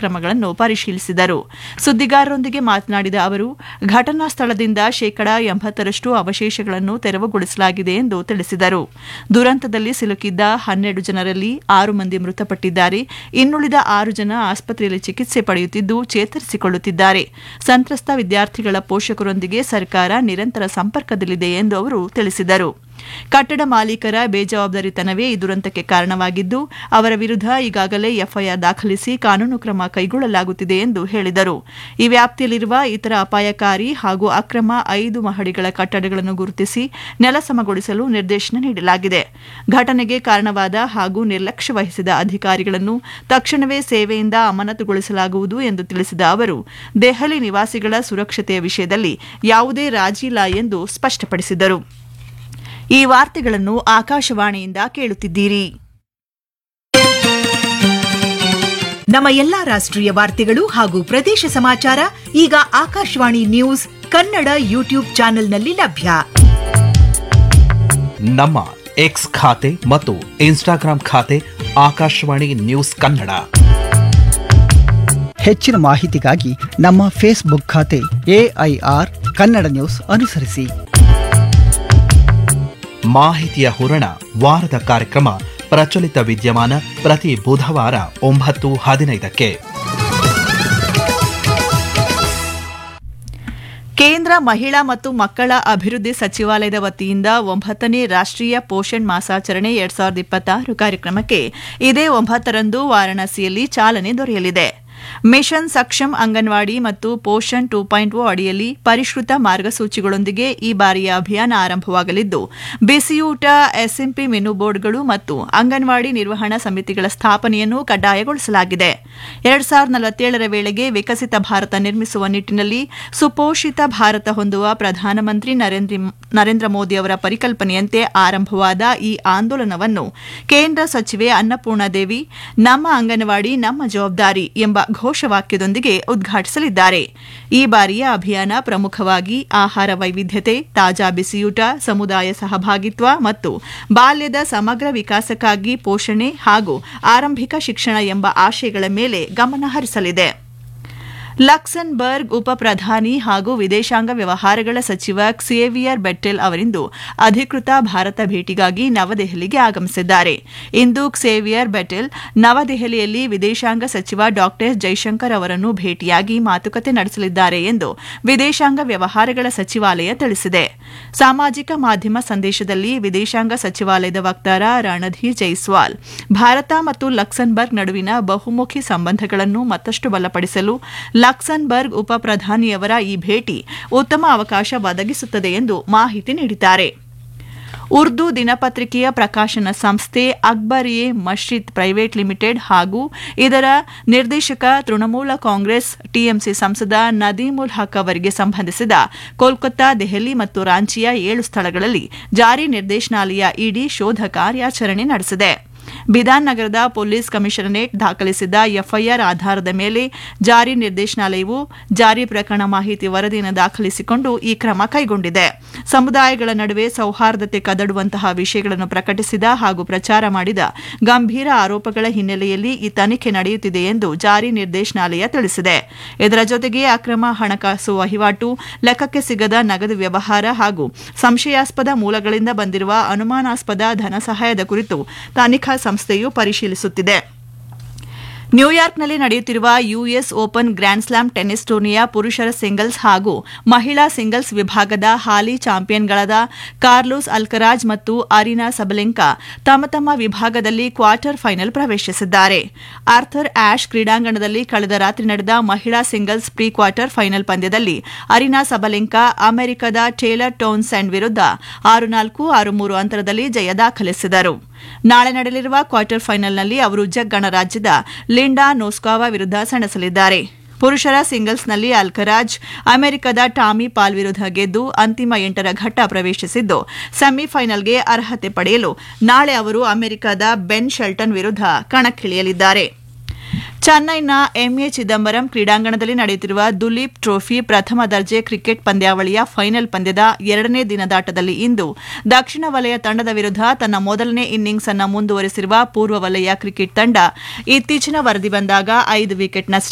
ಕ್ರಮಗಳನ್ನು ಪರಿಶೀಲಿಸಿದರು ಸುದ್ದಿಗಾರರೊಂದಿಗೆ ಮಾತನಾಡಿದ ಅವರು ಘಟನಾ ಸ್ಥಳದಿಂದ ಶೇಕಡಾ ಎಂಬತ್ತರಷ್ಟು ಅವಶೇಷಗಳನ್ನು ತೆರವುಗೊಳಿಸಲಾಗಿದೆ ಎಂದು ತಿಳಿಸಿದರು ದುರಂತದಲ್ಲಿ ಸಿಲುಕಿದ್ದ ಹನ್ನೆರಡು ಜನರಲ್ಲಿ ಆರು ಮಂದಿ ಮೃತಪಟ್ಟಿದ್ದಾರೆ ಇನ್ನುಳಿದ ಆರು ಜನ ಆಸ್ಪತ್ರೆಯಲ್ಲಿ ಚಿಕಿತ್ಸೆ ಪಡೆಯುತ್ತಿದ್ದು ಚೇತರಿಸಿಕೊಳ್ಳುತ್ತಿದ್ದಾರೆ ಸಂತ್ರಸ್ತ ವಿದ್ಯಾರ್ಥಿಗಳ ಪೋಷಕರೊಂದಿಗೆ ಸರ್ಕಾರ ನಿರಂತರ ಸಂಪರ್ಕದಲ್ಲಿದೆ ಎಂದು ಅವರು ತಿಳಿಸಿದರು ಕಟ್ಟಡ ಮಾಲೀಕರ ಬೇಜವಾಬ್ದಾರಿತನವೇ ಈ ದುರಂತಕ್ಕೆ ಕಾರಣವಾಗಿದ್ದು ಅವರ ವಿರುದ್ಧ ಈಗಾಗಲೇ ಎಫ್ಐಆರ್ ದಾಖಲಿಸಿ ಕಾನೂನು ಕ್ರಮ ಕೈಗೊಳ್ಳಲಾಗುತ್ತಿದೆ ಎಂದು ಹೇಳಿದರು ಈ ವ್ಯಾಪ್ತಿಯಲ್ಲಿರುವ ಇತರ ಅಪಾಯಕಾರಿ ಹಾಗೂ ಅಕ್ರಮ ಐದು ಮಹಡಿಗಳ ಕಟ್ಟಡಗಳನ್ನು ಗುರುತಿಸಿ ನೆಲಸಮಗೊಳಿಸಲು ನಿರ್ದೇಶನ ನೀಡಲಾಗಿದೆ ಘಟನೆಗೆ ಕಾರಣವಾದ ಹಾಗೂ ನಿರ್ಲಕ್ಷ್ಯ ವಹಿಸಿದ ಅಧಿಕಾರಿಗಳನ್ನು ತಕ್ಷಣವೇ ಸೇವೆಯಿಂದ ಅಮಾನತುಗೊಳಿಸಲಾಗುವುದು ಎಂದು ತಿಳಿಸಿದ ಅವರು ದೆಹಲಿ ನಿವಾಸಿಗಳ ಸುರಕ್ಷತೆಯ ವಿಷಯದಲ್ಲಿ ಯಾವುದೇ ರಾಜಿ ಇಲ್ಲ ಎಂದು ಸ್ಪಷ್ಟಪಡಿಸಿದರು ಈ ವಾರ್ತೆಗಳನ್ನು ಆಕಾಶವಾಣಿಯಿಂದ ಕೇಳುತ್ತಿದ್ದೀರಿ ನಮ್ಮ ಎಲ್ಲಾ ರಾಷ್ಟ್ರೀಯ ವಾರ್ತೆಗಳು ಹಾಗೂ ಪ್ರದೇಶ ಸಮಾಚಾರ ಈಗ ಆಕಾಶವಾಣಿ ನ್ಯೂಸ್ ಕನ್ನಡ ಯೂಟ್ಯೂಬ್ ಚಾನೆಲ್ನಲ್ಲಿ ಲಭ್ಯ ನಮ್ಮ ಎಕ್ಸ್ ಖಾತೆ ಮತ್ತು ಇನ್ಸ್ಟಾಗ್ರಾಂ ಖಾತೆ ಆಕಾಶವಾಣಿ ನ್ಯೂಸ್ ಕನ್ನಡ ಹೆಚ್ಚಿನ ಮಾಹಿತಿಗಾಗಿ ನಮ್ಮ ಫೇಸ್ಬುಕ್ ಖಾತೆ ಎಐಆರ್ ಕನ್ನಡ ನ್ಯೂಸ್ ಅನುಸರಿಸಿ ಮಾಹಿತಿಯ ಹೂರಣ ವಾರದ ಕಾರ್ಯಕ್ರಮ ಪ್ರಚಲಿತ ವಿದ್ಯಮಾನ ಪ್ರತಿ ಬುಧವಾರ ಒಂಬತ್ತು ಹದಿನೈದಕ್ಕೆ ಕೇಂದ್ರ ಮಹಿಳಾ ಮತ್ತು ಮಕ್ಕಳ ಅಭಿವೃದ್ಧಿ ಸಚಿವಾಲಯದ ವತಿಯಿಂದ ಒಂಬತ್ತನೇ ರಾಷ್ಟ್ರೀಯ ಪೋಷಣ್ ಮಾಸಾಚರಣೆ ಎರಡ್ ಸಾವಿರದ ಇಪ್ಪತ್ತಾರು ಕಾರ್ಯಕ್ರಮಕ್ಕೆ ಇದೇ ಒಂಬತ್ತರಂದು ವಾರಾಣಸಿಯಲ್ಲಿ ಚಾಲನೆ ದೊರೆಯಲಿದೆ ಮಿಷನ್ ಸಕ್ಷಮ್ ಅಂಗನವಾಡಿ ಮತ್ತು ಪೋಷಣ್ ಟೂ ಪಾಯಿಂಟ್ ಓ ಅಡಿಯಲ್ಲಿ ಪರಿಷ್ಕೃತ ಮಾರ್ಗಸೂಚಿಗಳೊಂದಿಗೆ ಈ ಬಾರಿಯ ಅಭಿಯಾನ ಆರಂಭವಾಗಲಿದ್ದು ಬಿಸಿಯೂಟ ಎಸ್ಎಂಪಿ ಮೆನು ಬೋರ್ಡ್ಗಳು ಮತ್ತು ಅಂಗನವಾಡಿ ನಿರ್ವಹಣಾ ಸಮಿತಿಗಳ ಸ್ಥಾಪನೆಯನ್ನು ಕಡ್ಡಾಯಗೊಳಿಸಲಾಗಿದೆ ಎರಡ್ ಸಾವಿರದ ನಲವತ್ತೇಳರ ವೇಳೆಗೆ ವಿಕಸಿತ ಭಾರತ ನಿರ್ಮಿಸುವ ನಿಟ್ಟಿನಲ್ಲಿ ಸುಪೋಷಿತ ಭಾರತ ಹೊಂದುವ ಪ್ರಧಾನಮಂತ್ರಿ ನರೇಂದ್ರ ಮೋದಿ ಅವರ ಪರಿಕಲ್ಪನೆಯಂತೆ ಆರಂಭವಾದ ಈ ಆಂದೋಲನವನ್ನು ಕೇಂದ್ರ ಸಚಿವೆ ಅನ್ನಪೂರ್ಣ ದೇವಿ ನಮ್ಮ ಅಂಗನವಾಡಿ ನಮ್ಮ ಜವಾಬ್ದಾರಿ ಎಂಬ ಘೋಷವಾಕ್ಯದೊಂದಿಗೆ ಉದ್ಘಾಟಿಸಲಿದ್ದಾರೆ ಈ ಬಾರಿಯ ಅಭಿಯಾನ ಪ್ರಮುಖವಾಗಿ ಆಹಾರ ವೈವಿಧ್ಯತೆ ತಾಜಾ ಬಿಸಿಯೂಟ ಸಮುದಾಯ ಸಹಭಾಗಿತ್ವ ಮತ್ತು ಬಾಲ್ಯದ ಸಮಗ್ರ ವಿಕಾಸಕ್ಕಾಗಿ ಪೋಷಣೆ ಹಾಗೂ ಆರಂಭಿಕ ಶಿಕ್ಷಣ ಎಂಬ ಆಶಯಗಳ ಮೇಲೆ ಗಮನ ಹರಿಸಲಿದೆ ಲಕ್ಸನ್ಬರ್ಗ್ ಉಪ ಪ್ರಧಾನಿ ಹಾಗೂ ವಿದೇಶಾಂಗ ವ್ಯವಹಾರಗಳ ಸಚಿವ ಕ್ಸೇವಿಯರ್ ಬೆಟ್ಟೆಲ್ ಅವರಿಂದು ಅಧಿಕೃತ ಭಾರತ ಭೇಟಿಗಾಗಿ ನವದೆಹಲಿಗೆ ಆಗಮಿಸಿದ್ದಾರೆ ಇಂದು ಕ್ಸೇವಿಯರ್ ಬೆಟೆಲ್ ನವದೆಹಲಿಯಲ್ಲಿ ವಿದೇಶಾಂಗ ಸಚಿವ ಡಾ ಜೈಶಂಕರ್ ಅವರನ್ನು ಭೇಟಿಯಾಗಿ ಮಾತುಕತೆ ನಡೆಸಲಿದ್ದಾರೆ ಎಂದು ವಿದೇಶಾಂಗ ವ್ಯವಹಾರಗಳ ಸಚಿವಾಲಯ ತಿಳಿಸಿದೆ ಸಾಮಾಜಿಕ ಮಾಧ್ಯಮ ಸಂದೇಶದಲ್ಲಿ ವಿದೇಶಾಂಗ ಸಚಿವಾಲಯದ ವಕ್ತಾರ ರಣಧೀರ್ ಜೈಸ್ವಾಲ್ ಭಾರತ ಮತ್ತು ಲಕ್ಸನ್ಬರ್ಗ್ ನಡುವಿನ ಬಹುಮುಖಿ ಸಂಬಂಧಗಳನ್ನು ಮತ್ತಷ್ಟು ಬಲಪಡಿಸಲು ಲಕ್ಸನ್ಬರ್ಗ್ ಉಪ ಪ್ರಧಾನಿಯವರ ಈ ಭೇಟಿ ಉತ್ತಮ ಅವಕಾಶ ಒದಗಿಸುತ್ತದೆ ಎಂದು ಮಾಹಿತಿ ನೀಡಿದ್ದಾರೆ ಉರ್ದು ದಿನಪತ್ರಿಕೆಯ ಪ್ರಕಾಶನ ಸಂಸ್ಥೆ ಅಕ್ಬರ್ ಎ ಮಶ್ರಿದ್ ಪ್ರೈವೇಟ್ ಲಿಮಿಟೆಡ್ ಹಾಗೂ ಇದರ ನಿರ್ದೇಶಕ ತೃಣಮೂಲ ಕಾಂಗ್ರೆಸ್ ಟಿಎಂಸಿ ಸಂಸದ ನದೀಮುಲ್ ಹಕ್ ಅವರಿಗೆ ಸಂಬಂಧಿಸಿದ ಕೋಲ್ಕತ್ತಾ ದೆಹಲಿ ಮತ್ತು ರಾಂಚಿಯ ಏಳು ಸ್ಥಳಗಳಲ್ಲಿ ಜಾರಿ ನಿರ್ದೇಶನಾಲಯ ಇಡಿ ಶೋಧ ಕಾರ್ಯಾಚರಣೆ ನಡೆಸಿದೆ ಬಿಧಾನ್ ನಗರದ ಪೊಲೀಸ್ ಕಮಿಷನರೇಟ್ ದಾಖಲಿಸಿದ್ದ ಎಫ್ಐಆರ್ ಆಧಾರದ ಮೇಲೆ ಜಾರಿ ನಿರ್ದೇಶನಾಲಯವು ಜಾರಿ ಪ್ರಕರಣ ಮಾಹಿತಿ ವರದಿಯನ್ನು ದಾಖಲಿಸಿಕೊಂಡು ಈ ಕ್ರಮ ಕೈಗೊಂಡಿದೆ ಸಮುದಾಯಗಳ ನಡುವೆ ಸೌಹಾರ್ದತೆ ಕದಡುವಂತಹ ವಿಷಯಗಳನ್ನು ಪ್ರಕಟಿಸಿದ ಹಾಗೂ ಪ್ರಚಾರ ಮಾಡಿದ ಗಂಭೀರ ಆರೋಪಗಳ ಹಿನ್ನೆಲೆಯಲ್ಲಿ ಈ ತನಿಖೆ ನಡೆಯುತ್ತಿದೆ ಎಂದು ಜಾರಿ ನಿರ್ದೇಶನಾಲಯ ತಿಳಿಸಿದೆ ಇದರ ಜೊತೆಗೆ ಅಕ್ರಮ ಹಣಕಾಸು ವಹಿವಾಟು ಲೆಕ್ಕಕ್ಕೆ ಸಿಗದ ನಗದು ವ್ಯವಹಾರ ಹಾಗೂ ಸಂಶಯಾಸ್ಪದ ಮೂಲಗಳಿಂದ ಬಂದಿರುವ ಅನುಮಾನಾಸ್ಪದ ಧನ ಸಹಾಯದ ಕುರಿತು ತನಿಖಾ ಸಂಸ್ಥೆಯು ಪರಿಶೀಲಿಸುತ್ತಿದೆ ನ್ಯೂಯಾರ್ಕ್ನಲ್ಲಿ ನಡೆಯುತ್ತಿರುವ US Open grand slam tennis ಟೂರ್ನಿಯ ಪುರುಷರ ಸಿಂಗಲ್ಸ್ ಹಾಗೂ ಮಹಿಳಾ ಸಿಂಗಲ್ಸ್ ವಿಭಾಗದ ಹಾಲಿ ಚಾಂಪಿಯನ್ಗಳಾದ ಕಾರ್ಲೋಸ್ ಅಲ್ಕರಾಜ್ ಮತ್ತು ಅರಿನಾ ಸಬಲೆಂಕಾ ತಮ್ಮ ತಮ್ಮ ವಿಭಾಗದಲ್ಲಿ ಕ್ವಾರ್ಟರ್ ಫೈನಲ್ ಪ್ರವೇಶಿಸಿದ್ದಾರೆ ಆರ್ಥರ್ ಆಶ್ ಕ್ರೀಡಾಂಗಣದಲ್ಲಿ ಕಳೆದ ರಾತ್ರಿ ನಡೆದ ಮಹಿಳಾ ಸಿಂಗಲ್ಸ್ ಪ್ರೀ ಕ್ವಾರ್ಟರ್ ಫೈನಲ್ ಪಂದ್ಯದಲ್ಲಿ ಅರಿನಾ ಸಬಲೆಂಕಾ ಅಮೆರಿಕದ ಟೇಲರ್ ಟೋನ್ಸ್ಯಾಂಡ್ ವಿರುದ್ಧ ಆರು ನಾಲ್ಕು ಆರು ಮೂರು ಅಂತರದಲ್ಲಿ ಜಯ ದಾಖಲಿಸಿದರು ನಾಳೆ ನಡೆಯಲಿರುವ ಕ್ವಾರ್ಟರ್ ಫೈನಲ್ನಲ್ಲಿ ಅವರು ಜಗ್ ಗಣರಾಜ್ಯದ ಲಿಂಡಾ ನೋಸ್ಕಾವಾ ವಿರುದ್ಧ ಸೆಣಸಲಿದ್ದಾರೆ ಪುರುಷರ ಸಿಂಗಲ್ಸ್ನಲ್ಲಿ ಅಲ್ಕರಾಜ್ ಅಮೆರಿಕದ ಟಾಮಿ ಪಾಲ್ ವಿರುದ್ಧ ಗೆದ್ದು ಅಂತಿಮ ಎಂಟರ ಘಟ್ಟ ಪ್ರವೇಶಿಸಿದ್ದು ಸೆಮಿಫೈನಲ್ಗೆ ಅರ್ಹತೆ ಪಡೆಯಲು ನಾಳೆ ಅವರು ಅಮೆರಿಕದ ಬೆನ್ ಶೆಲ್ಟನ್ ವಿರುದ್ಧ ಕಣಕ್ಕಿಳಿಯಲಿದ್ದಾರೆ ಚೆನ್ನೈನ ಎಂಎ ಚಿದಂಬರಂ ಕ್ರೀಡಾಂಗಣದಲ್ಲಿ ನಡೆಯುತ್ತಿರುವ ದುಲೀಪ್ ಟ್ರೋಫಿ ಪ್ರಥಮ ದರ್ಜೆ ಕ್ರಿಕೆಟ್ ಪಂದ್ಯಾವಳಿಯ ಫೈನಲ್ ಪಂದ್ಯದ ಎರಡನೇ ದಿನದಾಟದಲ್ಲಿ ಇಂದು ದಕ್ಷಿಣ ವಲಯ ತಂಡದ ವಿರುದ್ಧ ತನ್ನ ಮೊದಲನೇ ಇನ್ನಿಂಗ್ಸ್ ಅನ್ನು ಮುಂದುವರೆಸಿರುವ ಪೂರ್ವ ವಲಯ ಕ್ರಿಕೆಟ್ ತಂಡ ಇತ್ತೀಚಿನ ವರದಿ ಬಂದಾಗ ಐದು ವಿಕೆಟ್ ನಷ್ಟ